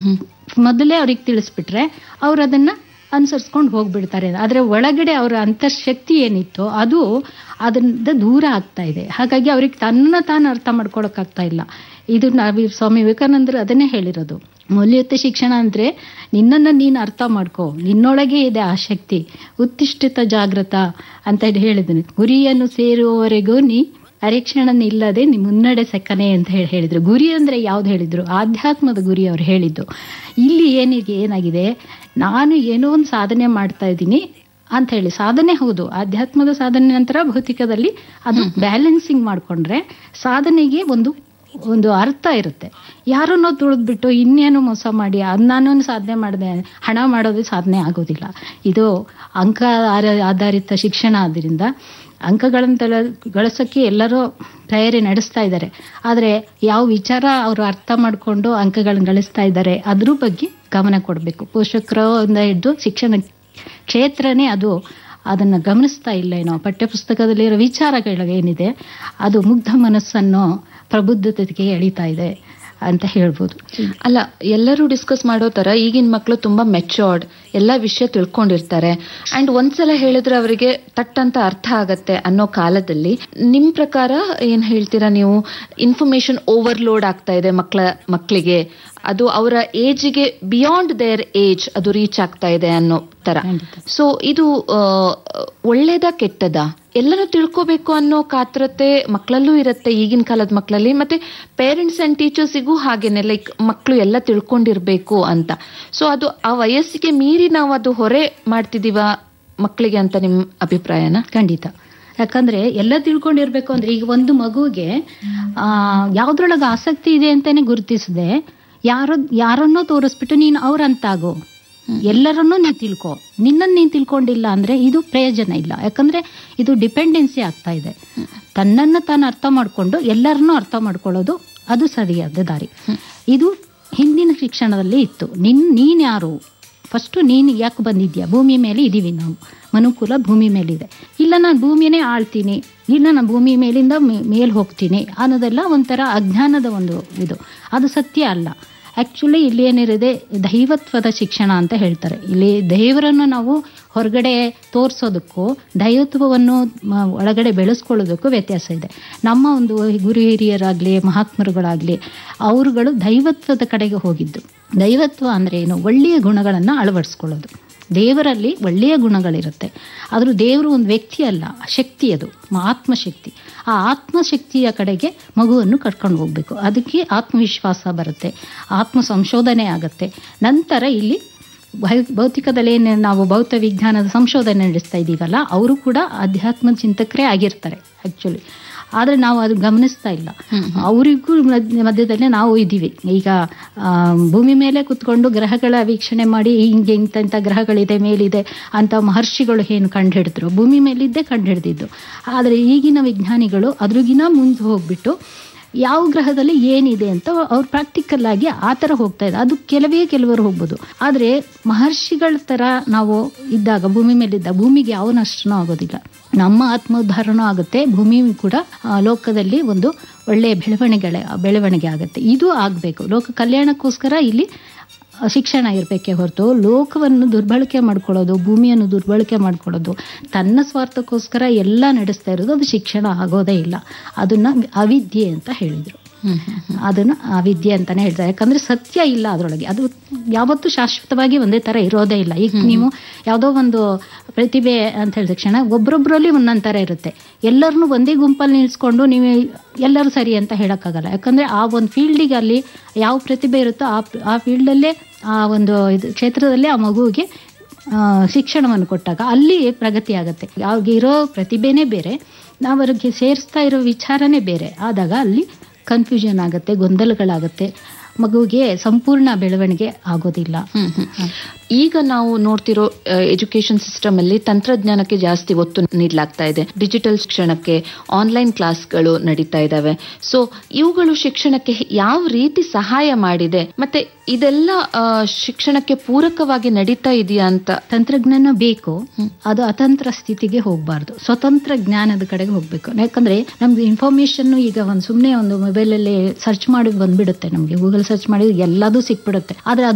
ಮೊದಲೇ ಅವ್ರಿಗೆ ತಿಳಿಸ್ಬಿಟ್ರೆ ಅವ್ರು ಅದನ್ನ ಅನುಸರಿಸ್ಕೊಂಡು ಹೋಗ್ಬಿಡ್ತಾರೆ ಆದರೆ ಒಳಗಡೆ ಅವರ ಅಂತರ್ಶಕ್ತಿ ಏನಿತ್ತು ಅದು ಅದರಿಂದ ದೂರ ಆಗ್ತಾ ಇದೆ ಹಾಗಾಗಿ ಅವ್ರಿಗೆ ತನ್ನ ತಾನು ಅರ್ಥ ಮಾಡ್ಕೊಳಕ್ಕಾಗ್ತಾ ಇಲ್ಲ ಇದು ನಾವು ಸ್ವಾಮಿ ವಿವೇಕಾನಂದರು ಅದನ್ನೇ ಹೇಳಿರೋದು ಮೌಲ್ಯಯುತ ಶಿಕ್ಷಣ ಅಂದ್ರೆ ನಿನ್ನನ್ನು ನೀನು ಅರ್ಥ ಮಾಡ್ಕೋ ನಿನ್ನೊಳಗೆ ಇದೆ ಆ ಶಕ್ತಿ ಉತ್ತಿಷ್ಠಿತ ಜಾಗೃತ ಅಂತ ಹೇಳಿದನು ಗುರಿಯನ್ನು ಸೇರುವವರೆಗೂ ನೀ ಅರೆಕ್ಷಣ ಇಲ್ಲದೆ ನೀ ಮುನ್ನಡೆ ಸಕ್ಕನೆ ಅಂತ ಹೇಳಿ ಹೇಳಿದ್ರು ಗುರಿ ಅಂದ್ರೆ ಯಾವ್ದು ಹೇಳಿದ್ರು ಆಧ್ಯಾತ್ಮದ ಗುರಿ ಅವ್ರು ಹೇಳಿದ್ದು ಇಲ್ಲಿ ಏನಿಗೆ ಏನಾಗಿದೆ ನಾನು ಏನೋ ಒಂದು ಸಾಧನೆ ಮಾಡ್ತಾ ಇದ್ದೀನಿ ಅಂತ ಹೇಳಿ ಸಾಧನೆ ಹೌದು ಆಧ್ಯಾತ್ಮದ ಸಾಧನೆ ನಂತರ ಭೌತಿಕದಲ್ಲಿ ಅದು ಬ್ಯಾಲೆನ್ಸಿಂಗ್ ಮಾಡ್ಕೊಂಡ್ರೆ ಸಾಧನೆಗೆ ಒಂದು ಒಂದು ಅರ್ಥ ಇರುತ್ತೆ ಯಾರನ್ನೋ ತುಳಿದ್ಬಿಟ್ಟು ಇನ್ನೇನು ಮೋಸ ಮಾಡಿ ಅದ್ ನಾನೊಂದು ಸಾಧನೆ ಮಾಡಿದೆ ಹಣ ಮಾಡೋದು ಸಾಧನೆ ಆಗೋದಿಲ್ಲ ಇದು ಅಂಕ ಆರ- ಆಧಾರಿತ ಶಿಕ್ಷಣ ಆದ್ದರಿಂದ ಅಂಕಗಳನ್ನು ತಲ ಗಳಿಸೋಕ್ಕೆ ಎಲ್ಲರೂ ತಯಾರಿ ನಡೆಸ್ತಾ ಇದ್ದಾರೆ ಆದರೆ ಯಾವ ವಿಚಾರ ಅವರು ಅರ್ಥ ಮಾಡಿಕೊಂಡು ಅಂಕಗಳನ್ನು ಗಳಿಸ್ತಾ ಇದ್ದಾರೆ ಅದ್ರ ಬಗ್ಗೆ ಗಮನ ಕೊಡಬೇಕು ಪೋಷಕರಿಂದ ಹಿಡಿದು ಶಿಕ್ಷಣ ಕ್ಷೇತ್ರನೇ ಅದು ಅದನ್ನು ಗಮನಿಸ್ತಾ ಇಲ್ಲ ಏನೋ ಪಠ್ಯಪುಸ್ತಕದಲ್ಲಿರೋ ವಿಚಾರಗಳು ಏನಿದೆ ಅದು ಮುಗ್ಧ ಮನಸ್ಸನ್ನು ಪ್ರಬುದ್ಧತೆಗೆ ಎಳಿತಾ ಇದೆ ಅಂತ ಹೇಳ್ಬೋದು ಅಲ್ಲ ಎಲ್ಲರೂ ಡಿಸ್ಕಸ್ ಮಾಡೋ ತರ ಈಗಿನ ಮಕ್ಕಳು ತುಂಬಾ ಮೆಚೋರ್ಡ್ ಎಲ್ಲ ವಿಷಯ ತಿಳ್ಕೊಂಡಿರ್ತಾರೆ ಅಂಡ್ ಒಂದ್ಸಲ ಹೇಳಿದ್ರೆ ಅವರಿಗೆ ತಟ್ ಅಂತ ಅರ್ಥ ಆಗತ್ತೆ ಅನ್ನೋ ಕಾಲದಲ್ಲಿ ನಿಮ್ ಪ್ರಕಾರ ಏನ್ ಹೇಳ್ತೀರಾ ನೀವು ಇನ್ಫಾರ್ಮೇಶನ್ ಓವರ್ಲೋಡ್ ಆಗ್ತಾ ಇದೆ ಮಕ್ಕಳ ಮಕ್ಕಳಿಗೆ ಅದು ಅವರ ಏಜ್ಗೆ ಬಿಯಾಂಡ್ ದೇರ್ ಏಜ್ ಅದು ರೀಚ್ ಆಗ್ತಾ ಇದೆ ಅನ್ನೋ ತರ ಸೊ ಇದು ಆ, ಒಳ್ಳೇದಾ ಕೆಟ್ಟದಾ ಎಲ್ಲನೂ ತಿಳ್ಕೋಬೇಕು ಅನ್ನೋ ಕಾತ್ರತೆ ಮಕ್ಕಳಲ್ಲೂ ಇರುತ್ತೆ ಈಗಿನ ಕಾಲದ ಮಕ್ಕಳಲ್ಲಿ ಮತ್ತೆ ಪೇರೆಂಟ್ಸ್ ಅಂಡ್ ಟೀಚರ್ಸಿಗೂ ಹಾಗೇನೆ ಲೈಕ್ ಮಕ್ಕಳು ಎಲ್ಲ ತಿಳ್ಕೊಂಡಿರ್ಬೇಕು ಅಂತ ಸೊ ಅದು ಆ ವಯಸ್ಸಿಗೆ ಮೀರಿ ನಾವು ಅದು ಹೊರೆ ಮಾಡ್ತಿದೀವ ಮಕ್ಕಳಿಗೆ ಅಂತ ನಿಮ್ ಅಭಿಪ್ರಾಯನ ಖಂಡಿತ ಯಾಕಂದ್ರೆ ಎಲ್ಲ ತಿಳ್ಕೊಂಡಿರ್ಬೇಕು ಅಂದ್ರೆ ಈಗ ಒಂದು ಮಗುಗೆ ಆ ಯಾವ್ದ್ರೊಳಗೆ ಆಸಕ್ತಿ ಇದೆ ಅಂತಾನೆ ಗುರುತಿಸದೆ ಯಾರೋ ಯಾರನ್ನೋ ತೋರಿಸ್ಬಿಟ್ಟು ನೀನು ಅವ್ರಂತಾಗು ಎಲ್ಲರನ್ನೂ ನೀನು ತಿಳ್ಕೊ ನಿನ್ನನ್ನು ನೀನು ತಿಳ್ಕೊಂಡಿಲ್ಲ ಅಂದ್ರೆ ಇದು ಪ್ರಯೋಜನ ಇಲ್ಲ ಯಾಕಂದ್ರೆ ಇದು ಡಿಪೆಂಡೆನ್ಸಿ ಆಗ್ತಾ ಇದೆ ತನ್ನನ್ನು ತಾನು ಅರ್ಥ ಮಾಡ್ಕೊಂಡು ಎಲ್ಲರನ್ನೂ ಅರ್ಥ ಮಾಡ್ಕೊಳ್ಳೋದು ಅದು ಸರಿಯಾದ ದಾರಿ ಇದು ಹಿಂದಿನ ಶಿಕ್ಷಣದಲ್ಲಿ ಇತ್ತು ನಿನ್ ನೀನ್ ಯಾರು ಫಸ್ಟು ನೀನು ಯಾಕೆ ಬಂದಿದ್ಯಾ ಭೂಮಿ ಮೇಲೆ ಇದೀವಿ ನಾವು ಮನುಕುಲ ಭೂಮಿ ಮೇಲಿದೆ ಇಲ್ಲ ನಾನು ಭೂಮಿನೇ ಆಳ್ತೀನಿ ಇಲ್ಲ ನಾನು ಭೂಮಿ ಮೇಲಿಂದ ಮೇಲೆ ಹೋಗ್ತೀನಿ ಅನ್ನೋದೆಲ್ಲ ಒಂಥರ ಅಜ್ಞಾನದ ಒಂದು ಇದು ಅದು ಸತ್ಯ ಅಲ್ಲ ಆ್ಯಕ್ಚುಲಿ ಇಲ್ಲಿ ಏನಿದೆ ದೈವತ್ವದ ಶಿಕ್ಷಣ ಅಂತ ಹೇಳ್ತಾರೆ ಇಲ್ಲಿ ದೇವರನ್ನು ನಾವು ಹೊರಗಡೆ ತೋರಿಸೋದಕ್ಕೂ ದೈವತ್ವವನ್ನು ಮ- ಒಳಗಡೆ ಬೆಳೆಸ್ಕೊಳ್ಳೋದಕ್ಕೂ ವ್ಯತ್ಯಾಸ ಇದೆ ನಮ್ಮ ಒಂದು ಗುರು ಹಿರಿಯರಾಗಲಿ ಮಹಾತ್ಮರುಗಳಾಗಲಿ ಅವರುಗಳು ದೈವತ್ವದ ಕಡೆಗೆ ಹೋಗಿದ್ದು ದೈವತ್ವ ಅಂದರೆ ಏನು ಒಳ್ಳೆಯ ಗುಣಗಳನ್ನು ಅಳವಡಿಸ್ಕೊಳ್ಳೋದು ದೇವರಲ್ಲಿ ಒಳ್ಳೆಯ ಗುಣಗಳಿರುತ್ತೆ ಆದರೂ ದೇವರು ಒಂದು ವ್ಯಕ್ತಿ ಅಲ್ಲ ಶಕ್ತಿ ಅದು ಮ- ಆತ್ಮಶಕ್ತಿ ಆ ಆತ್ಮಶಕ್ತಿಯ ಕಡೆಗೆ ಮಗುವನ್ನು ಕರ್ಕೊಂಡು ಹೋಗಬೇಕು ಅದಕ್ಕೆ ಆತ್ಮವಿಶ್ವಾಸ ಬರುತ್ತೆ ಆತ್ಮ ಸಂಶೋಧನೆ ಆಗುತ್ತೆ ನಂತರ ಇಲ್ಲಿ ಭೈ- ಭೌತಿಕದಲ್ಲಿ ಏನು ನಾವು ಭೌತ ವಿಜ್ಞಾನದ ಸಂಶೋಧನೆ ನಡೆಸ್ತಾ ಇದ್ದೀವಲ್ಲ ಅವರು ಕೂಡ ಅಧ್ಯಾತ್ಮ ಚಿಂತಕರೇ ಆಗಿರ್ತಾರೆ ಆ್ಯಕ್ಚುಲಿ ಆದರೆ ನಾವು ಅದು ಗಮನಿಸ್ತಾ ಇಲ್ಲ ಅವರಿಗೂ ಮಧ್ಯ- ಮಧ್ಯದಲ್ಲೇ ನಾವು ಇದ್ದೀವಿ ಈಗ ಆ, ಭೂಮಿ ಮೇಲೆ ಕುತ್ಕೊಂಡು ಗ್ರಹಗಳ ವೀಕ್ಷಣೆ ಮಾಡಿ ಹಿಂಗೆ ಇಂಥ ಗ್ರಹಗಳಿದೆ ಮೇಲಿದೆ ಅಂತ ಮಹರ್ಷಿಗಳು ಏನು ಕಂಡುಹಿಡಿದ್ರು ಭೂಮಿ ಮೇಲಿದ್ದೇ ಕಂಡುಹಿಡಿದಿದ್ದು ಆದರೆ ಈಗಿನ ವಿಜ್ಞಾನಿಗಳು ಅದ್ರಿಗಿನ ಮುಂದೆ ಹೋಗ್ಬಿಟ್ಟು ಯಾವ ಗ್ರಹದಲ್ಲಿ ಏನಿದೆ ಅಂತ ಅವ್ರು ಪ್ರಾಕ್ಟಿಕಲ್ ಆಗಿ ಆ ಥರ ಹೋಗ್ತಾ ಇದೆ ಅದು ಕೆಲವೇ ಕೆಲವರು ಹೋಗ್ಬೋದು ಆದರೆ ಮಹರ್ಷಿಗಳ ಥರ ನಾವು ಇದ್ದಾಗ ಭೂಮಿ ಮೇಲಿದ್ದ ಭೂಮಿಗೆ ಯಾವ ನಷ್ಟನೂ ಆಗೋದಿಲ್ಲ ನಮ್ಮ ಆತ್ಮೋದ್ಧಾರನೂ ಆಗುತ್ತೆ ಭೂಮಿ ಕೂಡ ಆ, ಲೋಕದಲ್ಲಿ ಒಂದು ಒಳ್ಳೆಯ ಬೆಳವಣಿಗೆ ಬೆಳವಣಿಗೆ ಆಗುತ್ತೆ ಇದು ಆಗಬೇಕು ಲೋಕ ಕಲ್ಯಾಣಕ್ಕೋಸ್ಕರ ಇಲ್ಲಿ ಶಿಕ್ಷಣ ಇರಬೇಕೇ ಹೊರತು ಲೋಕವನ್ನು ದುರ್ಬಳಕೆ ಮಾಡ್ಕೊಳ್ಳೋದು ಭೂಮಿಯನ್ನು ದುರ್ಬಳಕೆ ಮಾಡ್ಕೊಳ್ಳೋದು ತನ್ನ ಸ್ವಾರ್ಥಕ್ಕೋಸ್ಕರ ಎಲ್ಲ ನಡೆಸ್ತಾ ಇರೋದು ಅದು ಶಿಕ್ಷಣ ಆಗೋದೇ ಇಲ್ಲ ಅದನ್ನ ಅವಿದ್ಯೆ ಅಂತ ಹೇಳಿದರು ಅದನ್ನ ಅವಿದ್ಯೆ ಅಂತಾನೆ ಹೇಳ್ತಾರೆ ಯಾಕಂದ್ರೆ ಸತ್ಯ ಇಲ್ಲ ಅದರೊಳಗೆ ಅದು ಯಾವತ್ತೂ ಶಾಶ್ವತವಾಗಿ ಒಂದೇ ತರ ಇರೋದೇ ಇಲ್ಲ ಈಗ ನೀವು ಯಾವುದೋ ಒಂದು ಪ್ರತಿಭೆ ಅಂತ ಹೇಳಿದ ತಕ್ಷಣ ಒಬ್ರೊಬ್ರಲ್ಲಿ ಒಂದೊಂದ್ ಥರ ಇರುತ್ತೆ ಎಲ್ಲರನ್ನೂ ಒಂದೇ ಗುಂಪಲ್ಲಿ ನಿಲ್ಸ್ಕೊಂಡು ನೀವು ಎಲ್ಲರೂ ಸರಿ ಅಂತ ಹೇಳೋಕ್ಕಾಗಲ್ಲ ಯಾಕಂದ್ರೆ ಆ ಒಂದು ಫೀಲ್ಡಿಗೆ ಅಲ್ಲಿ ಯಾವ ಪ್ರತಿಭೆ ಇರುತ್ತೋ ಆ ಆ ಫೀಲ್ಡಲ್ಲೇ ಆ ಒಂದು ಇದು ಕ್ಷೇತ್ರದಲ್ಲೇ ಆ ಮಗುವಿಗೆ ಆ, ಶಿಕ್ಷಣವನ್ನು ಕೊಟ್ಟಾಗ ಅಲ್ಲಿ ಪ್ರಗತಿ ಆಗುತ್ತೆ ಅವ್ರಿಗೆ ಇರೋ ಪ್ರತಿಭೆನೇ ಬೇರೆ ನಾವು ಅವ್ರಿಗೆ ಸೇರಿಸ್ತಾ ಇರೋ ವಿಚಾರನೇ ಬೇರೆ ಆದಾಗ ಅಲ್ಲಿ ಕನ್ಫ್ಯೂಷನ್ ಆಗುತ್ತೆ ಗೊಂದಲಗಳಾಗುತ್ತೆ ಮಗುವಿಗೆ ಸಂಪೂರ್ಣ ಬೆಳವಣಿಗೆ ಆಗೋದಿಲ್ಲ ಹ್ಮ್ ಹ್ಮ್. ಈಗ ನಾವು ನೋಡ್ತಿರೋ ಎಜುಕೇಶನ್ ಸಿಸ್ಟಮ್ ಅಲ್ಲಿ ತಂತ್ರಜ್ಞಾನಕ್ಕೆ ಜಾಸ್ತಿ ಒತ್ತು ನೀಡಲಾಗ್ತಾ ಇದೆ ಡಿಜಿಟಲ್ ಶಿಕ್ಷಣಕ್ಕೆ ಆನ್ಲೈನ್ ಕ್ಲಾಸ್ಗಳು ನಡೀತಾ ಇದಾವೆ ಸೊ ಇವುಗಳು ಶಿಕ್ಷಣಕ್ಕೆ ಯಾವ ರೀತಿ ಸಹಾಯ ಮಾಡಿದೆ ಮತ್ತೆ ಇದೆಲ್ಲ ಆ, ಶಿಕ್ಷಣಕ್ಕೆ ಪೂರಕವಾಗಿ ನಡೀತಾ ಇದೆಯಾ ಅಂತ ತಂತ್ರಜ್ಞಾನ ಬೇಕು ಅದು ಅತಂತ್ರ ಸ್ಥಿತಿಗೆ ಹೋಗಬಾರ್ದು ಸ್ವತಂತ್ರ ಜ್ಞಾನದ ಕಡೆಗೆ ಹೋಗ್ಬೇಕು ಯಾಕಂದ್ರೆ ನಮ್ದು ಇನ್ಫಾರ್ಮೇಶನ್ ಈಗ ಒಂದು ಸುಮ್ಮನೆ ಒಂದು ಮೊಬೈಲಲ್ಲಿ ಸರ್ಚ್ ಮಾಡಿ ಬಂದ್ಬಿಡುತ್ತೆ ನಮಗೆ ಗೂಗಲ್ ಸರ್ಚ್ ಮಾಡಿ ಎಲ್ಲದೂ ಸಿಕ್ಬಿಡುತ್ತೆ ಆದ್ರೆ ಅದು